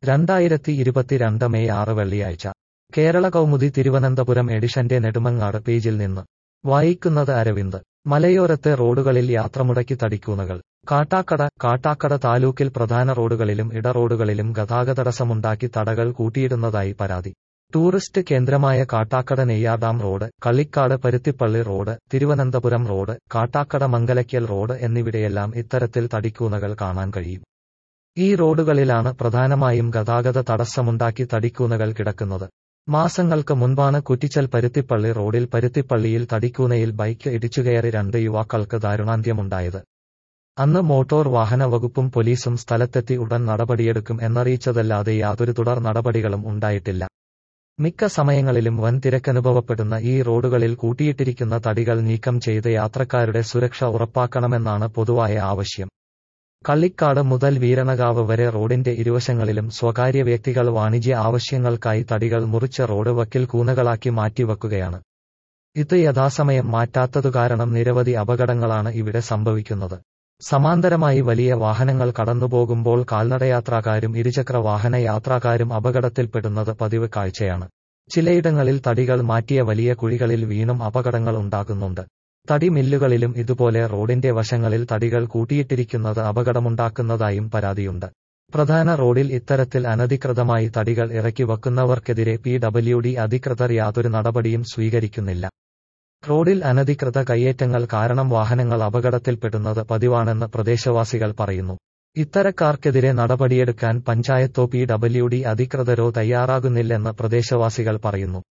രണ്ടായിരത്തി ഇരുപത്തിരണ്ട് മെയ് ആറ് വെള്ളിയാഴ്ച കേരള കൗമുദി തിരുവനന്തപുരം എഡിഷന്റെ നെടുമങ്ങാട് പേജിൽ നിന്ന് വായിക്കുന്നത് അരവിന്ദ് മലയോരത്തെ റോഡുകളിൽ യാത്രമുടക്കി തടിക്കൂനകൾ കാട്ടാക്കട കാട്ടാക്കട താലൂക്കിൽ പ്രധാന റോഡുകളിലും ഇടറോഡുകളിലും ഗതാഗതടസ്സമുണ്ടാക്കി തടകൾ കൂട്ടിയിടുന്നതായി പരാതി ടൂറിസ്റ്റ് കേന്ദ്രമായ Kattakada Neyyar dam road Kallikkad Paruthippally road Thiruvananthapuram road Kattakada Mangalaykkal road എന്നിവിടെയെല്ലാം ഇത്തരത്തിൽ തടിക്കൂനകൾ കാണാൻ കഴിയും ഈ റോഡുകളിലാണ് പ്രധാനമായും ഗതാഗത തടസ്സമുണ്ടാക്കി തടിക്കൂനകൾ കിടക്കുന്നത് മാസങ്ങൾക്ക് മുൻപാണ് കുറ്റിച്ചൽ പരുത്തിപ്പള്ളി റോഡിൽ പരുത്തിപ്പള്ളിയിൽ തടിക്കൂനയിൽ ബൈക്ക് ഇടിച്ചുകയറി രണ്ട് യുവാക്കൾക്ക് ദാരുണാന്ത്യമുണ്ടായത് അന്ന് മോട്ടോർ വാഹന വകുപ്പും പോലീസും സ്ഥലത്തെത്തി ഉടൻ നടപടിയെടുക്കും എന്നറിയിച്ചതല്ലാതെ യാതൊരു തുടർ നടപടികളും ഉണ്ടായിട്ടില്ല മിക്ക സമയങ്ങളിലും വൻ തിരക്കനുഭവപ്പെടുന്ന ഈ റോഡുകളിൽ കൂട്ടിയിട്ടിരിക്കുന്ന തടികൾ നീക്കം ചെയ്ത് യാത്രക്കാരുടെ സുരക്ഷ ഉറപ്പാക്കണമെന്നാണ് പൊതുവായ ആവശ്യം കള്ളിക്കാട് മുതൽ വീരണകാവ് വരെ റോഡിന്റെ ഇരുവശങ്ങളിലും സ്വകാര്യ വ്യക്തികൾ വാണിജ്യ ആവശ്യങ്ങൾക്കായി തടികൾ മുറിച്ച റോഡ് വക്കിൽ കൂനകളാക്കി മാറ്റിവെക്കുകയാണ് ഇത് യഥാസമയം മാറ്റാത്തതു കാരണം നിരവധി അപകടങ്ങളാണ് ഇവിടെ സംഭവിക്കുന്നത് സമാന്തരമായി വലിയ വാഹനങ്ങൾ കടന്നുപോകുമ്പോൾ കാൽനടയാത്രാക്കാരും ഇരുചക്ര വാഹന യാത്രാക്കാരും അപകടത്തിൽപ്പെടുന്നത് പതിവ് കാഴ്ചയാണ് ചിലയിടങ്ങളിൽ തടികൾ മാറ്റിയ വലിയ കുഴികളിൽ വീണും അപകടങ്ങൾ ഉണ്ടാകുന്നുണ്ട് തടി മില്ലുകളിലും ഇതുപോലെ റോഡിന്റെ വശങ്ങളിൽ തടികൾ കൂട്ടിയിട്ടിരിക്കുന്നത് അപകടമുണ്ടാക്കുന്നതായും പരാതിയുണ്ട് പ്രധാന റോഡിൽ ഇത്തരത്തിൽ അനധികൃതമായി തടികൾ ഇറക്കി വെക്കുന്നവർക്കെതിരെ പി ഡബ്ല്യു ഡി അധികൃതർ യാതൊരു നടപടിയും സ്വീകരിക്കുന്നില്ല റോഡിൽ അനധികൃത കയ്യേറ്റങ്ങൾ കാരണം വാഹനങ്ങൾ അപകടത്തിൽപ്പെടുന്നത് പതിവാണെന്ന് പ്രദേശവാസികൾ പറയുന്നു ഇത്തരക്കാർക്കെതിരെ നടപടിയെടുക്കാൻ പഞ്ചായത്തോ പി ഡബ്ല്യു ഡി അധികൃതരോ തയ്യാറാകുന്നില്ലെന്ന് പ്രദേശവാസികൾ പറയുന്നു